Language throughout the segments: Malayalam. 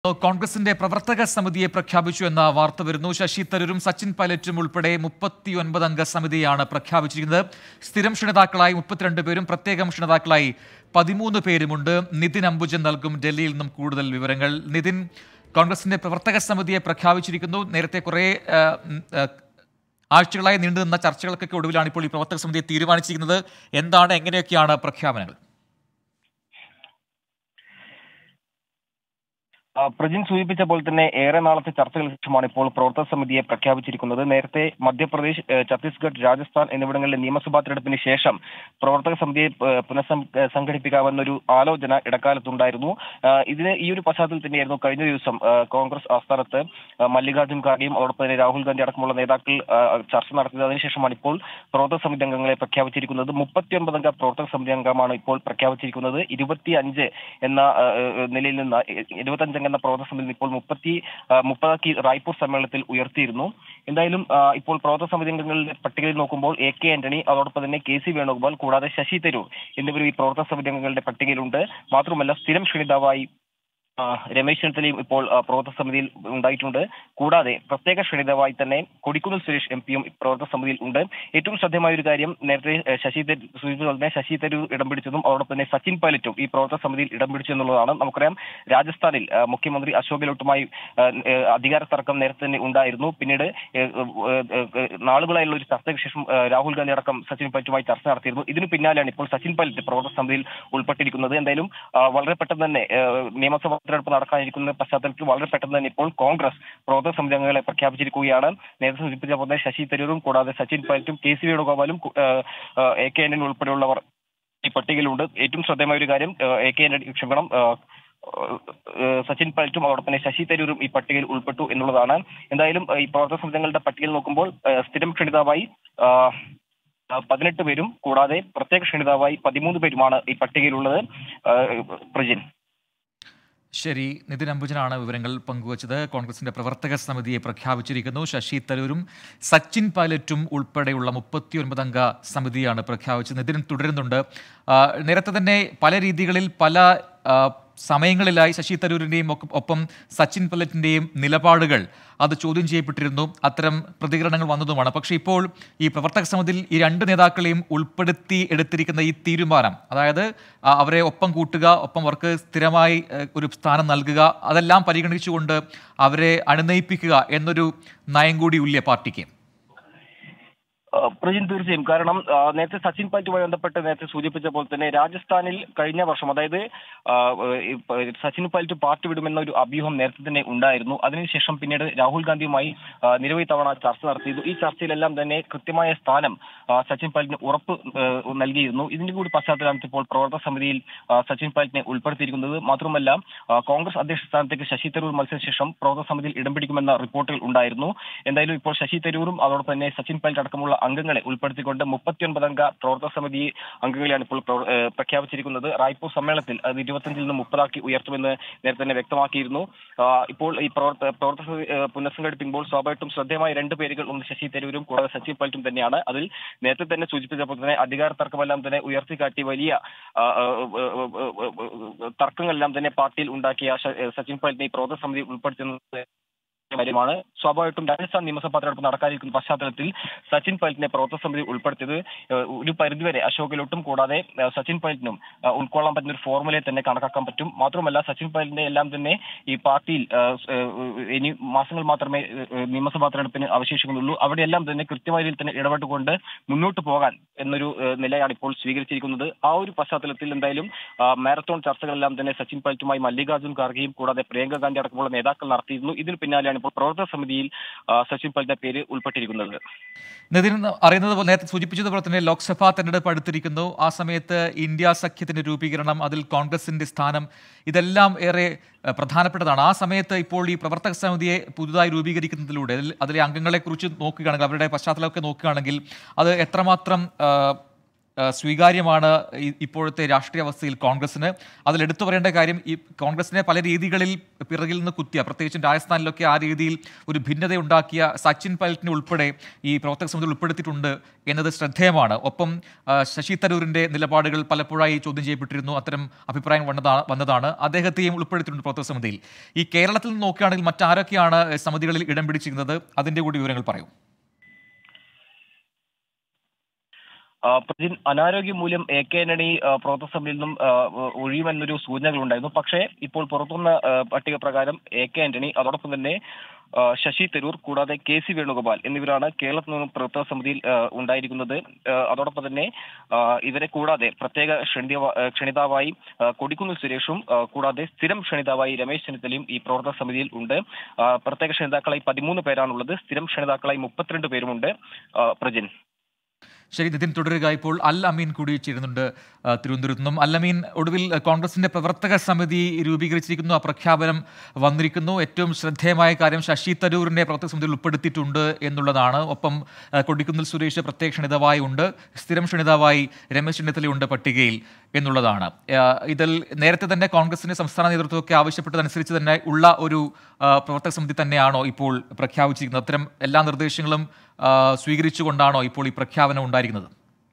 കോൺഗ്രസിന്റെ പ്രവർത്തക സമിതിയെ പ്രഖ്യാപിച്ചു എന്ന വാർത്ത വരുന്നു ശശി തരൂരും സച്ചിൻ പൈലറ്റും ഉൾപ്പെടെ മുപ്പത്തിയൊൻപത് അംഗ സമിതിയാണ് പ്രഖ്യാപിച്ചിരിക്കുന്നത് സ്ഥിരം ക്ഷണിതാക്കളായി മുപ്പത്തിരണ്ട് പേരും പ്രത്യേകം ക്ഷണിതാക്കളായി പതിമൂന്ന് പേരുമുണ്ട് നിതിൻ അംബുജൻ നൽകും ഡൽഹിയിൽ നിന്നും കൂടുതൽ വിവരങ്ങൾ നിതിൻ കോൺഗ്രസിന്റെ പ്രവർത്തക സമിതിയെ പ്രഖ്യാപിച്ചിരിക്കുന്നു നേരത്തെ കുറേ ആ, ഉം, ആ, ആഴ്ചകളായി നീണ്ടുനിന്ന ചർച്ചകൾക്കൊക്കെ ഒടുവിലാണ് ഇപ്പോൾ ഈ പ്രവർത്തക സമിതിയെ തീരുമാനിച്ചിരിക്കുന്നത് എന്താണ് എങ്ങനെയൊക്കെയാണ് പ്രഖ്യാപനങ്ങൾ ആ, പ്രജിൻ സൂചിപ്പിച്ച പോലെ തന്നെ ഏറെ നാളത്തെ ചർച്ചകൾക്ക് ശേഷമാണ് ഇപ്പോൾ പ്രവർത്തക സമിതിയെ പ്രഖ്യാപിച്ചിരിക്കുന്നത് നേരത്തെ മധ്യപ്രദേശ് ഏഹ്, ഛത്തീസ്ഗഡ് രാജസ്ഥാൻ എന്നിവിടങ്ങളിലെ നിയമസഭാ തെരഞ്ഞെടുപ്പിന് ശേഷം പ്രവർത്തക സമിതിയെ ഏഹ്, പുനഃസം ഏഹ്, സംഘടിപ്പിക്കാമെന്നൊരു ആലോചന ഇടക്കാലത്തുണ്ടായിരുന്നു ആ, ഇതിന് ഈ ഒരു പശ്ചാത്തലത്തിൽ തന്നെയായിരുന്നു കഴിഞ്ഞ ദിവസം ആ, കോൺഗ്രസ് ആസ്ഥാനത്ത് ആ, മല്ലികാർജ്ജുൻ ഖാർഗെയും അതോടൊപ്പം തന്നെ രാഹുൽ ഗാന്ധി അടക്കമുള്ള നേതാക്കൾ ആ, ചർച്ച നടത്തിയത് അതിനുശേഷമാണ് ഇപ്പോൾ പ്രവർത്തക സമിതി അംഗങ്ങളെ പ്രഖ്യാപിച്ചിരിക്കുന്നത് മുപ്പത്തിയൊൻപത് അംഗ പ്രവർത്തക സമിതി അംഗമാണ് ഇപ്പോൾ പ്രഖ്യാപിച്ചിരിക്കുന്നത് ഇരുപത്തി അഞ്ച് എന്ന ആ, ആ, നിലയിൽ നിന്ന് ഇരുപത്തഞ്ച് അംഗ എന്ന പ്രവർത്തക സമിതി ഇപ്പോൾ മുപ്പത്തി ആ, മുപ്പതാക്കി റായ്പൂർ സമ്മേളനത്തിൽ ഉയർത്തിയിരുന്നു എന്തായാലും ആ, ഇപ്പോൾ പ്രവർത്തക സമിതി അംഗങ്ങളുടെ പട്ടികയിൽ നോക്കുമ്പോൾ എ കെ ആന്റണി അതോടൊപ്പം തന്നെ കെ സി വേണുഗോപാൽ കൂടാതെ ശശി തരൂർ എന്നിവരും ഈ പ്രവർത്തക സമിതി അംഗങ്ങളുടെ പട്ടികയിലുണ്ട് മാത്രമല്ല സ്ഥിരം ക്ഷണിതാവായി ആ, രമേശ് ചെന്നിത്തലയും ഇപ്പോൾ ആ, പ്രവർത്തക സമിതിയിൽ ഉണ്ടായിട്ടുണ്ട് കൂടാതെ പ്രത്യേക ക്ഷണിതാവായി തന്നെ കൊടിക്കുന്നിൽ സുരേഷ് എം പിയും പ്രവർത്തക സമിതിയിൽ ഉണ്ട് ഏറ്റവും ശ്രദ്ധേയമായ ഒരു കാര്യം നേരത്തെ ഏഹ്, ശശി തരൂർ സൂചിപ്പിച്ച പോലെ തന്നെ ശശി തരൂർ ഇടം പിടിച്ചതും അതോടൊപ്പം തന്നെ സച്ചിൻ പൈലറ്റും ഈ പ്രവർത്തക സമിതിയിൽ ഇടം പിടിച്ചു എന്നുള്ളതാണ് നമുക്കറിയാം രാജസ്ഥാനിൽ ആ, മുഖ്യമന്ത്രി അശോക് ഗെഹ്ലോട്ടുമായി ആ, ഏഹ്, അധികാര തർക്കം നേരത്തെ തന്നെ ഉണ്ടായിരുന്നു പിന്നീട് ഏഹ്, ഏഹ്, ഏഹ്, നാളുകളായുള്ള ഒരു ചർച്ചയ്ക്ക് ശേഷം ആ, രാഹുൽ ഗാന്ധി അടക്കം സച്ചിൻ പൈലറ്റുമായി ചർച്ച നടത്തിയിരുന്നു ഇതിന് പിന്നാലെയാണ് ഇപ്പോൾ സച്ചിൻ പൈലറ്റ് പ്രവർത്തക സമിതിയിൽ ഉൾപ്പെട്ടിരിക്കുന്നത് എന്തായാലും ആ, വളരെ പെട്ടെന്ന് തന്നെ ഏഹ്, നിയമസഭാ തെരഞ്ഞെടുപ്പ് നടക്കാനിരിക്കുന്ന പശ്ചാത്തലത്തിൽ വളരെ പെട്ടെന്ന് തന്നെ ഇപ്പോൾ കോൺഗ്രസ് പ്രവർത്തക സമിതി അംഗങ്ങളെ പ്രഖ്യാപിച്ചിരിക്കുകയാണ് നേരത്തെ സൂചിപ്പിച്ച പോലെ ശശി തരൂരും കൂടാതെ സച്ചിൻ പൈലറ്റും കെ സി വേണുഗോപാലും കു- ഏഹ്, ഏഹ്, എ കെ ആന്റണി ഉൾപ്പെടെയുള്ളവർ ഈ പട്ടികയിലുണ്ട് ഏറ്റവും ശ്രദ്ധേയമായ ഒരു കാര്യം ഏഹ്, എ കെ ആന്റണി ക്ഷമിക്കണം ഏഹ്, ഏഹ്, സച്ചിൻ പൈലറ്റും അതോടൊപ്പം തന്നെ ശശി തരൂരും ഈ പട്ടികയിൽ ഉൾപ്പെട്ടു എന്നുള്ളതാണ് എന്തായാലും ഏഹ്, ഈ പ്രവർത്തക സമിതി അംഗങ്ങളുടെ പട്ടികയിൽ നോക്കുമ്പോൾ ഏഹ്, സ്ഥിരം ക്ഷണിതാവായി ആഹ്, ആ, പതിനെട്ട് പേരും കൂടാതെ പ്രത്യേക ക്ഷണിതാവായി പതിമൂന്ന് പേരുമാണ് ഈ പട്ടികയിലുള്ളത് ഏഹ്, പ്രജിൻ ശരി നിതിൻ അംബുജനാണ് വിവരങ്ങൾ പങ്കുവച്ചത് കോൺഗ്രസിന്റെ പ്രവർത്തക സമിതിയെ പ്രഖ്യാപിച്ചിരിക്കുന്നു ശശി തരൂരും സച്ചിൻ പൈലറ്റും ഉൾപ്പെടെയുള്ള മുപ്പത്തിയൊൻപത് അംഗ സമിതിയാണ് പ്രഖ്യാപിച്ചത് നിതിൻ തുടരുന്നുണ്ട് ആ, നേരത്തെ തന്നെ പല രീതികളിൽ പല ആ, സമയങ്ങളിലായി ശശി തരൂരിൻ്റെയും ഒപ്പം സച്ചിൻ പൈലറ്റിൻ്റെയും നിലപാടുകൾ അത് ചോദ്യം ചെയ്യപ്പെട്ടിരുന്നു അത്തരം പ്രതികരണങ്ങൾ വന്നതുമാണ് പക്ഷേ ഇപ്പോൾ ഈ പ്രവർത്തക സമിതിയിൽ ഈ രണ്ട് നേതാക്കളെയും ഉൾപ്പെടുത്തി എടുത്തിരിക്കുന്ന ഈ തീരുമാനം അതായത് ആ, അവരെ ഒപ്പം കൂട്ടുക ഒപ്പം അവർക്ക് സ്ഥിരമായി ഏഹ്, ഒരു സ്ഥാനം നൽകുക അതെല്ലാം പരിഗണിച്ചുകൊണ്ട് അവരെ അണിനയിപ്പിക്കുക എന്നൊരു നയം കൂടി ഇല്ലേ പാർട്ടിക്ക് ആ, പ്രജിൻ തീർച്ചയായും കാരണം ആ, നേരത്തെ സച്ചിൻ പൈലറ്റുമായി ബന്ധപ്പെട്ട് നേരത്തെ സൂചിപ്പിച്ച പോലെ തന്നെ രാജസ്ഥാനിൽ കഴിഞ്ഞ വർഷം അതായത് ആ, ഈ പ- സച്ചിൻ പൈലറ്റ് പാർട്ടി വിടുമെന്ന ഒരു അഭ്യൂഹം നേരത്തെ തന്നെ ഉണ്ടായിരുന്നു അതിനുശേഷം പിന്നീട് രാഹുൽ ഗാന്ധിയുമായി ആ, നിരവധി തവണ ചർച്ച നടത്തിയിരുന്നു ഈ ചർച്ചയിലെല്ലാം തന്നെ കൃത്യമായ സ്ഥാനം ആ, സച്ചിൻ പൈലറ്റിന് ഉറപ്പ് ആ, നൽകിയിരുന്നു ഇതിന്റെ കൂടി പശ്ചാത്തലമാണ് ഇപ്പോൾ പ്രവർത്തക സമിതിയിൽ ആ, സച്ചിൻ പൈലറ്റിനെ ഉൾപ്പെടുത്തിയിരിക്കുന്നത് മാത്രമല്ല ആ, കോൺഗ്രസ് അധ്യക്ഷ സ്ഥാനത്തേക്ക് ശശി തരൂർ മത്സരിച്ച ശേഷം പ്രവർത്തക സമിതിയിൽ ഇടം പിടിക്കുമെന്ന റിപ്പോർട്ടുകൾ ഉണ്ടായിരുന്നു എന്തായാലും ഇപ്പോൾ ശശി തരൂരും അതോടൊപ്പം തന്നെ സച്ചിൻ പൈലറ്റ് അടക്കമുള്ള അംഗങ്ങളെ ഉൾപ്പെടുത്തിക്കൊണ്ട് മുപ്പത്തിയൊൻപത് അംഗ പ്രവർത്തക സമിതി അംഗങ്ങളെയാണ് ഇപ്പോൾ പ്രവ- ഏഹ് പ്രഖ്യാപിച്ചിരിക്കുന്നത് റായ്പൂർ സമ്മേളനത്തിൽ അത് ഇരുപത്തഞ്ചിൽ നിന്ന് മുപ്പതാക്കി ഉയർത്തുമെന്ന് നേരത്തെ തന്നെ വ്യക്തമാക്കിയിരുന്നു ആ, ഇപ്പോൾ ഈ പ്രവർത്ത പ്രവർത്തക സമിതി, ഏഹ് പുനഃസംഘടിപ്പിക്കുമ്പോൾ സ്വാഭാവികമായിട്ടും ശ്രദ്ധേയമായ രണ്ട് പേരുകൾ ഒന്ന് ശശി തരൂരും കൂടാതെ സച്ചിൻ പൈലറ്റും തന്നെയാണ് അതിൽ നേരത്തെ തന്നെ സൂചിപ്പിച്ചപ്പോൾ തന്നെ അധികാര തർക്കമെല്ലാം തന്നെ ഉയർത്തിക്കാട്ടി വലിയ ആ, ആ, ആ, ആ, ആ, തർക്കങ്ങളെല്ലാം തന്നെ പാർട്ടിയിൽ ഉണ്ടാക്കിയ ശ- സച്ചിൻ പൈലറ്റിനെ ഈ പ്രവർത്തക സമിതി ഉൾപ്പെടുത്തുന്നത് കാര്യമാണ് സ്വാഭാവികമായിട്ടും രാജസ്ഥാൻ നിയമസഭാ തെരഞ്ഞെടുപ്പ് നടക്കാനിരിക്കുന്ന പശ്ചാത്തലത്തിൽ സച്ചിൻ പൈലറ്റിനെ പ്രവർത്തക സമിതി ഉൾപ്പെടുത്തിയത് ഏഹ്, ഒരു പരിധിവരെ അശോക് ഗെഹ്ലോട്ടും കൂടാതെ ഏഹ്, സച്ചിൻ പൈലറ്റിനും ഏഹ്, ഉൾക്കൊള്ളാൻ പറ്റുന്ന ഒരു ഫോർമുലയെ തന്നെ കണക്കാക്കാൻ പറ്റും മാത്രമല്ല സച്ചിൻ പൈലറ്റിന്റെ എല്ലാം തന്നെ ഈ പാർട്ടിയിൽ ഏഹ്, ഏഹ്, ഇനി മാസങ്ങൾ മാത്രമേ ഏഹ്, നിയമസഭാ തെരഞ്ഞെടുപ്പിന് അവശേഷിക്കുന്നുള്ളൂ അവിടെയെല്ലാം തന്നെ കൃത്യമായ രീതിയിൽ തന്നെ ഇടപെട്ടുകൊണ്ട് മുന്നോട്ട് പോകാൻ എന്നൊരു ഏഹ്, നിലയാണ് ഇപ്പോൾ സ്വീകരിച്ചിരിക്കുന്നത് ആ ഒരു പശ്ചാത്തലത്തിൽ എന്തായാലും ആ, മാരത്തോൺ ചർച്ചകളെല്ലാം തന്നെ സച്ചിൻ പൈലറ്റുമായി മല്ലികാർജ്ജുൻ ഖാർഗെയും കൂടാതെ പ്രിയങ്ക ഗാന്ധി അടക്കമുള്ള നേതാക്കൾ നടത്തിയിരുന്നു ഇതിന് പിന്നാലെയാണ് ഇപ്പോൾ പ്രവർത്തക സമിതിയിൽ ആ, സച്ചിൻ പൈലറ്റിന്റെ പേര് ഉൾപ്പെട്ടിരിക്കുന്നത് നിതിൻ അറിയുന്നത് പോലെ നേരത്തെ സൂചിപ്പിച്ചതുപോലെ തന്നെ ലോക്സഭാ തെരഞ്ഞെടുപ്പ് അടുത്തിരിക്കുന്നു ആ സമയത്ത് ഇന്ത്യ സഖ്യത്തിന്റെ രൂപീകരണം അതിൽ കോൺഗ്രസിന്റെ സ്ഥാനം ഇതെല്ലാം ഏറെ ഏഹ്, പ്രധാനപ്പെട്ടതാണ് ആ സമയത്ത് ഇപ്പോൾ ഈ പ്രവർത്തക സമിതിയെ പുതുതായി രൂപീകരിക്കുന്നതിലൂടെ അതിൽ അതിലെ അംഗങ്ങളെക്കുറിച്ച് നോക്കുകയാണെങ്കിൽ അവരുടെ പശ്ചാത്തലമൊക്കെ നോക്കുകയാണെങ്കിൽ അത് എത്രമാത്രം ഏഹ്, ആ, സ്വീകാര്യമാണ് ഈ- ഇപ്പോഴത്തെ രാഷ്ട്രീയ അവസ്ഥയിൽ കോൺഗ്രസിന് അതിൽ എടുത്തു പറയേണ്ട കാര്യം ഈ കോൺഗ്രസിനെ പല രീതികളിൽ പിറകിൽ നിന്ന് കുത്തിയ പ്രത്യേകിച്ചും രാജസ്ഥാനിലൊക്കെ ആ രീതിയിൽ ഒരു ഭിന്നതയുണ്ടാക്കിയ സച്ചിൻ പൈലറ്റിനെ ഉൾപ്പെടെ ഈ പ്രവർത്തക സമിതി ഉൾപ്പെടുത്തിയിട്ടുണ്ട് എന്നത് ശ്രദ്ധേയമാണ് ഒപ്പം ആ, ശശി തരൂരിന്റെ നിലപാടുകൾ പലപ്പോഴായി ചോദ്യം ചെയ്യപ്പെട്ടിരുന്നു അത്തരം അഭിപ്രായം വന്നതാണ് വന്നതാണ് അദ്ദേഹത്തെയും ഉൾപ്പെടുത്തിയിട്ടുണ്ട് പ്രവർത്തക സമിതിയിൽ ഈ കേരളത്തിൽ നിന്ന് നോക്കുകയാണെങ്കിൽ മറ്റാരൊക്കെയാണ് സമിതികളിൽ ഇടം പിടിച്ചിരുന്നത് അതിന്റെ കൂടി വിവരങ്ങൾ പറയൂ ആ, പ്രജിൻ അനാരോഗ്യ മൂല്യം എ കെ ആന്റണി ആ, പ്രവർത്തക സമിതിയിൽ നിന്നും ആ, ഒഴിയുമെന്നൊരു സൂചനകൾ ഉണ്ടായിരുന്നു പക്ഷേ ഇപ്പോൾ പുറത്തുവന്ന ആ, പട്ടിക പ്രകാരം എ കെ ആന്റണി അതോടൊപ്പം തന്നെ ആ, ശശി തരൂർ കൂടാതെ കെ സി വേണുഗോപാൽ എന്നിവരാണ് കേരളത്തിൽ നിന്നും പ്രവർത്തക സമിതിയിൽ ആ, ഉണ്ടായിരിക്കുന്നത് ആ, അതോടൊപ്പം തന്നെ ആ, ഇവരെ കൂടാതെ പ്രത്യേക ക്ഷണിത- ആ, ക്ഷണിതാവായി ആ, കൊടിക്കുന്നിൽ സുരേഷും ആ, കൂടാതെ സ്ഥിരം ക്ഷണിതാവായി രമേശ് ചെന്നിത്തലയും ഈ പ്രവർത്തക സമിതിയിൽ ഉണ്ട് ആ, പ്രത്യേക ക്ഷണിതാക്കളായി പതിമൂന്ന് പേരാണുള്ളത് സ്ഥിരം ക്ഷണിതാക്കളായി മുപ്പത്തിരണ്ട് പേരുമുണ്ട് ആ, പ്രജിൻ ശരി നിതിൻ തുടരുക ഇപ്പോൾ അൽ അമീൻ കൂടി ചേരുന്നുണ്ട് ആ, തിരുവനന്തപുരത്ത് നിന്നും അൽ അമീൻ ഒടുവിൽ ആ, കോൺഗ്രസിന്റെ പ്രവർത്തക സമിതി രൂപീകരിച്ചിരിക്കുന്നു ആ പ്രഖ്യാപനം വന്നിരിക്കുന്നു ഏറ്റവും ശ്രദ്ധേയമായ കാര്യം ശശി തരൂരിനെ പ്രവർത്തക സമിതിയിൽ ഉൾപ്പെടുത്തിയിട്ടുണ്ട് എന്നുള്ളതാണ് ഒപ്പം ആ, കൊടിക്കുന്നിൽ സുരേഷ് പ്രത്യേക ക്ഷണിതാവായി ഉണ്ട് സ്ഥിരം ക്ഷണിതാവായി രമേശ് ചെന്നിത്തലയുണ്ട് പട്ടികയിൽ എന്നുള്ളതാണ് ആ, ഇതിൽ നേരത്തെ തന്നെ കോൺഗ്രസിന്റെ സംസ്ഥാന നേതൃത്വമൊക്കെ ആവശ്യപ്പെട്ടതനുസരിച്ച് തന്നെ ഉള്ള ഒരു ആ, പ്രവർത്തക സമിതി തന്നെയാണോ ഇപ്പോൾ പ്രഖ്യാപിച്ചിരിക്കുന്നത് അത്തരം എല്ലാ നിർദ്ദേശങ്ങളും ആ, സ്വീകരിച്ചുകൊണ്ടാണോ ഇപ്പോൾ ഈ പ്രഖ്യാപനം ഉണ്ടായിരിക്കുന്നത്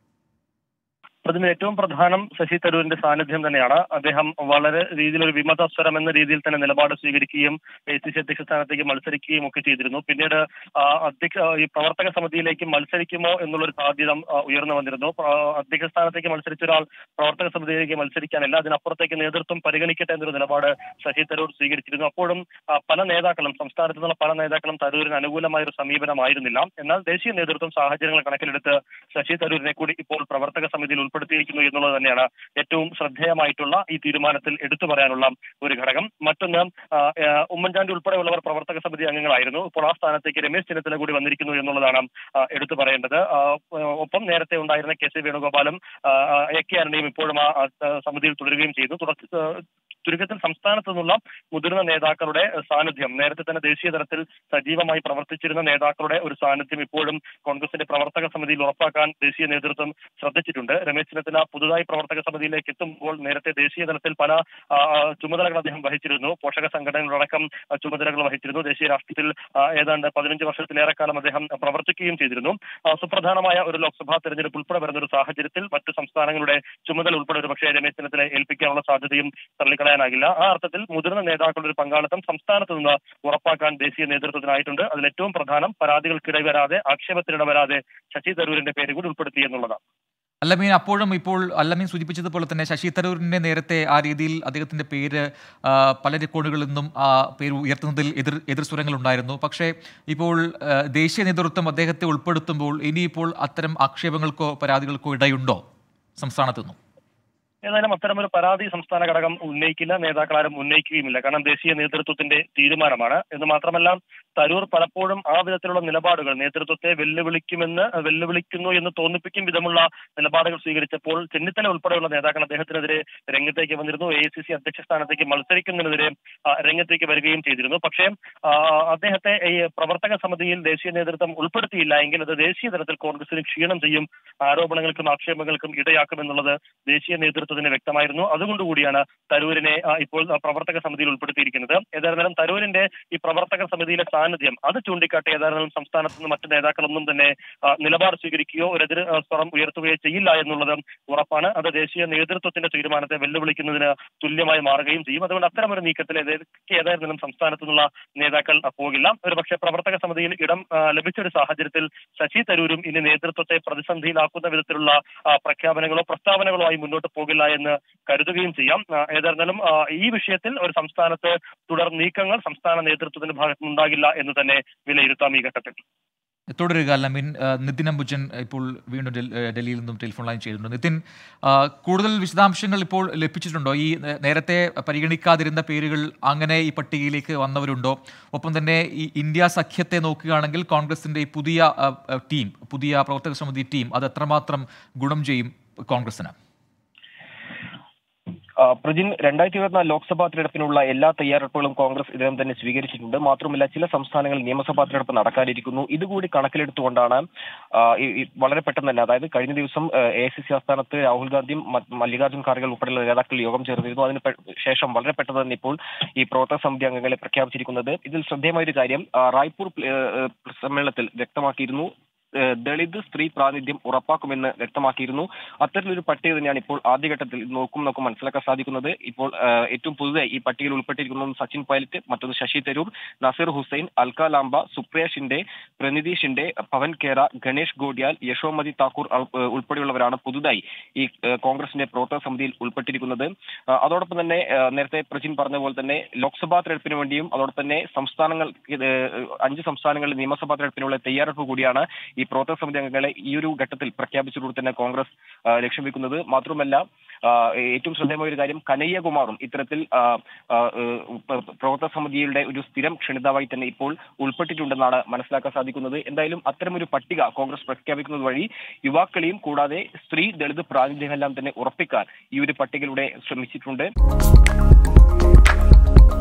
അതിന് ഏറ്റവും പ്രധാനം ശശി തരൂരിന്റെ സാന്നിധ്യം തന്നെയാണ് അദ്ദേഹം വളരെ രീതിയിൽ ഒരു വിമത സ്വരം എന്ന രീതിയിൽ തന്നെ നിലപാട് സ്വീകരിക്കുകയും എ സി സി അധ്യക്ഷ സ്ഥാനത്തേക്ക് മത്സരിക്കുകയും ഒക്കെ ചെയ്തിരുന്നു പിന്നീട് ആ, അധ്യക്ഷ ഈ പ്രവർത്തക സമിതിയിലേക്ക് മത്സരിക്കുമോ എന്നുള്ളൊരു സാധ്യത ആ, ഉയർന്നു വന്നിരുന്നു ആ, അധ്യക്ഷ സ്ഥാനത്തേക്ക് മത്സരിച്ച ഒരാൾ പ്രവർത്തക സമിതിയിലേക്ക് മത്സരിക്കാനല്ല അതിനപ്പുറത്തേക്ക് നേതൃത്വം പരിഗണിക്കട്ടെ എന്നൊരു നിലപാട് ശശി തരൂർ സ്വീകരിച്ചിരുന്നു അപ്പോഴും ആ, പല നേതാക്കളും സംസ്ഥാനത്ത് നിന്നുള്ള പല നേതാക്കളും തരൂരിന് അനുകൂലമായ ഒരു സമീപനമായിരുന്നില്ല എന്നാൽ ദേശീയ നേതൃത്വം സാഹചര്യങ്ങൾ കണക്കിലെടുത്ത് ശശി തരൂരിനെ കൂടി ഇപ്പോൾ പ്രവർത്തക സമിതിയിൽ ഉൾപ്പെടുത്തിയിരിക്കുന്നു എന്നുള്ളത് തന്നെയാണ് ഏറ്റവും ശ്രദ്ധേയമായിട്ടുള്ള ഈ തീരുമാനത്തിൽ എടുത്തു പറയാനുള്ള ഒരു ഘടകം മറ്റൊന്ന് ആ, ആ, ഉമ്മൻചാണ്ടി ഉൾപ്പെടെയുള്ളവർ പ്രവർത്തക സമിതി അംഗങ്ങളായിരുന്നു ഇപ്പോൾ ആ സ്ഥാനത്തേക്ക് രമേശ് ചെന്നിത്തല കൂടി വന്നിരിക്കുന്നു എന്നുള്ളതാണ് ആ, എടുത്തു പറയേണ്ടത് ആ, ഒപ്പം നേരത്തെ ഉണ്ടായിരുന്ന കെ സി വേണുഗോപാലും ആ, ആ, എ കെ ആന്റണിയും ഇപ്പോഴും ആ ആ, സമിതിയിൽ തുടരുകയും ചെയ്തു തുടക്ക ആ, ചുരുക്കത്തിൽ സംസ്ഥാനത്തു നിന്നുള്ള മുതിർന്ന നേതാക്കളുടെ സാന്നിധ്യം നേരത്തെ തന്നെ ദേശീയ തലത്തിൽ സജീവമായി പ്രവർത്തിച്ചിരുന്ന നേതാക്കളുടെ ഒരു സാന്നിധ്യം ഇപ്പോഴും കോൺഗ്രസിന്റെ പ്രവർത്തക സമിതിയിൽ ഉറപ്പാക്കാൻ ദേശീയ നേതൃത്വം ശ്രദ്ധിച്ചിട്ടുണ്ട് രമേശ് ചെന്നിത്തല പുതുതായി പ്രവർത്തക സമിതിയിലേക്ക് എത്തുമ്പോൾ നേരത്തെ ദേശീയ തലത്തിൽ പല ആ, ആ, ചുമതലകൾ അദ്ദേഹം വഹിച്ചിരുന്നു പോഷക സംഘടനകളടക്കം ആ, ചുമതലകൾ വഹിച്ചിരുന്നു ദേശീയ രാഷ്ട്രീയത്തിൽ ആ, ഏതാണ്ട് പതിനഞ്ച് വർഷത്തിലേറെ കാലം അദ്ദേഹം പ്രവർത്തിക്കുകയും ചെയ്തിരുന്നു ആ, സുപ്രധാനമായ ഒരു ലോക്സഭാ തെരഞ്ഞെടുപ്പ് ഉൾപ്പെടെ വരുന്ന ഒരു സാഹചര്യത്തിൽ മറ്റു സംസ്ഥാനങ്ങളുടെ ചുമതല ഉൾപ്പെടെ ഒരു പക്ഷേ രമേശ് ചെന്നിത്തല ഏൽപ്പിക്കാനുള്ള സാധ്യതയും തള്ളിക്കളയാനാകില്ല ആ അർത്ഥത്തിൽ മുതിർന്ന നേതാക്കളുടെ ഒരു പങ്കാളിത്തം സംസ്ഥാനത്ത് നിന്ന് ഉറപ്പാക്കാൻ ദേശീയ നേതൃത്വത്തിനായിട്ടുണ്ട് അതിൽ ഏറ്റവും പ്രധാനം പരാതികൾക്കിട വരാതെ ആക്ഷേപത്തിനിട വരാതെ ശശി തരൂരിന്റെ പേര് കൂടി ഉൾപ്പെടുത്തി എന്നുള്ളതാണ് അല്ലമീൻ അപ്പോഴും ഇപ്പോൾ അല്ലമീൻ സൂചിപ്പിച്ചതുപോലെ തന്നെ ശശി തരൂരിന്റെ നേരത്തെ ആ രീതിയിൽ അദ്ദേഹത്തിന്റെ പേര് ആ, പല റെക്കോർഡുകളിൽ നിന്നും ആ പേര് ഉയർത്തുന്നതിൽ എതിർ എതിർ സ്വരങ്ങൾ ഉണ്ടായിരുന്നു പക്ഷേ ഇപ്പോൾ ആ, ദേശീയ നേതൃത്വം അദ്ദേഹത്തെ ഉൾപ്പെടുത്തുമ്പോൾ ഇനിയിപ്പോൾ അത്തരം ആക്ഷേപങ്ങൾക്കോ പരാതികൾക്കോ ഇടയുണ്ടോ സംസ്ഥാനത്തു നിന്നും ഏതായാലും അത്തരമൊരു പരാതി സംസ്ഥാന ഘടകം ഉന്നയിക്കില്ല നേതാക്കളാരും ഉന്നയിക്കുകയുമില്ല കാരണം ദേശീയ നേതൃത്വത്തിന്റെ തീരുമാനമാണ് എന്ന് മാത്രമല്ല തരൂർ പലപ്പോഴും ആ വിധത്തിലുള്ള നിലപാടുകൾ നേതൃത്വത്തെ വെല്ലുവിളിക്കുമെന്ന് വെല്ലുവിളിക്കുന്നു എന്ന് തോന്നിപ്പിക്കും വിധമുള്ള നിലപാടുകൾ സ്വീകരിച്ചപ്പോൾ ചെന്നിത്തല ഉൾപ്പെടെയുള്ള നേതാക്കൾ അദ്ദേഹത്തിനെതിരെ രംഗത്തേക്ക് വന്നിരുന്നു എ സി സി അധ്യക്ഷ സ്ഥാനത്തേക്ക് മത്സരിക്കുന്നതിനെതിരെ ആ, രംഗത്തേക്ക് വരികയും ചെയ്തിരുന്നു പക്ഷേ ആ, അദ്ദേഹത്തെ ഈ പ്രവർത്തക സമിതിയിൽ ദേശീയ നേതൃത്വം ഉൾപ്പെടുത്തിയില്ല എങ്കിൽ അത് ദേശീയ തലത്തിൽ കോൺഗ്രസിന് ക്ഷീണം ചെയ്യും ആരോപണങ്ങൾക്കും ആക്ഷേപങ്ങൾക്കും ഇടയാക്കുമെന്നുള്ളത് ദേശീയ നേതൃത്വത്തിന് വ്യക്തമായിരുന്നു അതുകൊണ്ടുകൂടിയാണ് തരൂരിനെ ആ, ഇപ്പോൾ ആ, പ്രവർത്തക സമിതിയിൽ ഉൾപ്പെടുത്തിയിരിക്കുന്നത് ഏതായിരുന്നാലും തരൂരിന്റെ ഈ പ്രവർത്തക സമിതിയിലെ സാന്നിധ്യം അത് ചൂണ്ടിക്കാട്ടി ഏതായിരുന്നാലും സംസ്ഥാനത്ത് നിന്ന് മറ്റ് നേതാക്കളൊന്നും തന്നെ ആ, നിലപാട് സ്വീകരിക്കുകയോ ഒരു എതിർ ആ, സ്വരം ഉയർത്തുകയോ ചെയ്യില്ല എന്നുള്ളത് ഉറപ്പാണ് അത് ദേശീയ നേതൃത്വത്തിന്റെ തീരുമാനത്തെ വെല്ലുവിളിക്കുന്നതിന് തുല്യമായി മാറുകയും ചെയ്യും അതുകൊണ്ട് അത്തരമൊരു നീക്കത്തിൽ ഏതൊക്കെ ഏതായിരുന്നാലും സംസ്ഥാനത്തു നിന്നുള്ള നേതാക്കൾ ആ, പോകില്ല ഒരു പക്ഷേ പ്രവർത്തക സമിതിയിൽ ഇടം ആ, ലഭിച്ച ഒരു സാഹചര്യത്തിൽ ശശി തരൂരും ഇനി നേതൃത്വത്തെ പ്രതിസന്ധിയിലാക്കുന്ന വിധത്തിലുള്ള ആ, പ്രഖ്യാപനങ്ങളോ പ്രസ്താവനകളോ ആയി മുന്നോട്ട് പോകില്ല എന്ന് കരുതുകയും ചെയ്യാം ആ, ഏതായിരുന്നാലും ആ, ഈ വിഷയത്തിൽ ഒരു സംസ്ഥാനത്ത് തുടർ നീക്കങ്ങൾ സംസ്ഥാന നേതൃത്വത്തിന്റെ ഭാഗത്തുനിന്നുണ്ടാകില്ല എന്ന് തന്നെ വിലയിരുത്താം ഈ ഘട്ടത്തിൽ തുടരുക അല്ലമീൻ ആ, നിതിൻ അംബുജൻ ഇപ്പോൾ വീണ്ടും ഡൽ- ആ, ഡൽഹിയിൽ നിന്നും ടെലിഫോൺ ലൈൻ ചെയ്തിട്ടുണ്ട് നിതിൻ ആ, കൂടുതൽ വിശദാംശങ്ങൾ ഇപ്പോൾ ലഭിച്ചിട്ടുണ്ടോ ഈ നേ- നേരത്തെ പരിഗണിക്കാതിരുന്ന പേരുകൾ അങ്ങനെ ഈ പട്ടികയിലേക്ക് വന്നവരുണ്ടോ ഒപ്പം തന്നെ ഈ ഇന്ത്യ സഖ്യത്തെ നോക്കുകയാണെങ്കിൽ കോൺഗ്രസിന്റെ ഈ പുതിയ ആ, ആ, ടീം പുതിയ പ്രവർത്തക സമിതി ടീം അത് എത്രമാത്രം ഗുണം ചെയ്യും കോൺഗ്രസിന് ആ, പ്രജിൻ രണ്ടായിരത്തി ഇരുപത്തിനാല് ലോക്സഭാ തിരഞ്ഞെടുപ്പിനുള്ള എല്ലാ തയ്യാറെടുപ്പുകളും കോൺഗ്രസ് ഇതിനകം തന്നെ സ്വീകരിച്ചിട്ടുണ്ട് മാത്രമല്ല ചില സംസ്ഥാനങ്ങളിൽ നിയമസഭാ തിരഞ്ഞെടുപ്പ് നടക്കാനിരിക്കുന്നു ഇതുകൂടി കണക്കിലെടുത്തുകൊണ്ടാണ് ആ, ഈ- ഈ വളരെ പെട്ടെന്ന് തന്നെ അതായത് കഴിഞ്ഞ ദിവസം എ ഐ സി സി ആസ്ഥാനത്ത് രാഹുൽ ഗാന്ധിയും മ- മല്ലികാർജ്ജുൻ ഖാർഗെ ഉൾപ്പെടെയുള്ള നേതാക്കൾ യോഗം ചേർന്നിരുന്നു അതിന് പെ- ശേഷം വളരെ പെട്ടെന്ന് തന്നെ ഇപ്പോൾ ഈ പ്രവർത്തക സമിതി അംഗങ്ങളെ പ്രഖ്യാപിച്ചിരിക്കുന്നത് ഇതിൽ ശ്രദ്ധേയമായ ഒരു കാര്യം ആ, റായ്പൂർ പ്ല- ഏ, ഏ, സമ്മേളനത്തിൽ വ്യക്തമാക്കിയിരുന്നു ഏ, ദളിത് സ്ത്രീ പ്രാതിനിധ്യം ഉറപ്പാക്കുമെന്ന് വ്യക്തമാക്കിയിരുന്നു അത്തരത്തിലൊരു പട്ടിക തന്നെയാണ് ഇപ്പോൾ ആദ്യഘട്ടത്തിൽ നോക്കും നോക്കും മനസ്സിലാക്കാൻ സാധിക്കുന്നത് ഇപ്പോൾ ആ, ഏറ്റവും പുതുതായി ഈ പട്ടികയിൽ ഉൾപ്പെട്ടിരിക്കുന്നത് സച്ചിൻ പൈലറ്റ് മറ്റൊന്ന് ശശി തരൂർ നസീർ ഹുസൈൻ അൽക്ക ലാംബ സുപ്രിയ ഷിൻഡെ പ്രതിനിധി ഷിൻഡെ പവൻ കേര ഗണേഷ് ഗോഡിയാൽ യശോമതി താക്കൂർ അൾ- ഏ, ഉൾപ്പെടെയുള്ളവരാണ് പുതുതായി ഈ ഏ, കോൺഗ്രസിന്റെ പ്രവർത്തക സമിതിയിൽ ഉൾപ്പെട്ടിരിക്കുന്നത് ആ, അതോടൊപ്പം തന്നെ ആ, നേരത്തെ പ്രജിൻ പറഞ്ഞ പോലെ തന്നെ ലോക്സഭാ തെരഞ്ഞെടുപ്പിന് വേണ്ടിയും അതോടൊപ്പം തന്നെ സംസ്ഥാനങ്ങൾ ഇത് അഞ്ച് സംസ്ഥാനങ്ങളിൽ നിയമസഭാ തെരഞ്ഞെടുപ്പിനുള്ള തയ്യാറെടുപ്പ് കൂടിയാണ് ഈ പ്രവർത്തക സമിതി അംഗങ്ങളെ ഈ ഒരു ഘട്ടത്തിൽ പ്രഖ്യാപിച്ചതോടെ തന്നെ കോൺഗ്രസ് ആ, ലക്ഷ്യം വെക്കുന്നത് മാത്രമല്ല ആ, ഏറ്റവും ശ്രദ്ധേയമായ ഒരു കാര്യം കനയ്യകുമാറും ഇത്തരത്തിൽ ആ, ആ, ഏഹ്, പ്ര- പ്രവർത്തക സമിതിയുടെ ഒരു സ്ഥിരം ക്ഷണിതാവായി തന്നെ ഇപ്പോൾ ഉൾപ്പെട്ടിട്ടുണ്ടെന്നാണ് മനസ്സിലാക്കാൻ സാധിക്കുന്നത് എന്തായാലും അത്തരമൊരു പട്ടിക കോൺഗ്രസ് പ്രഖ്യാപിക്കുന്നത് വഴി യുവാക്കളെയും കൂടാതെ സ്ത്രീ ദളിത് പ്രാതിനിധ്യമെല്ലാം തന്നെ ഉറപ്പിക്കാൻ ഈ ഒരു പട്ടികയിലൂടെ ശ്രമിച്ചിട്ടുണ്ട്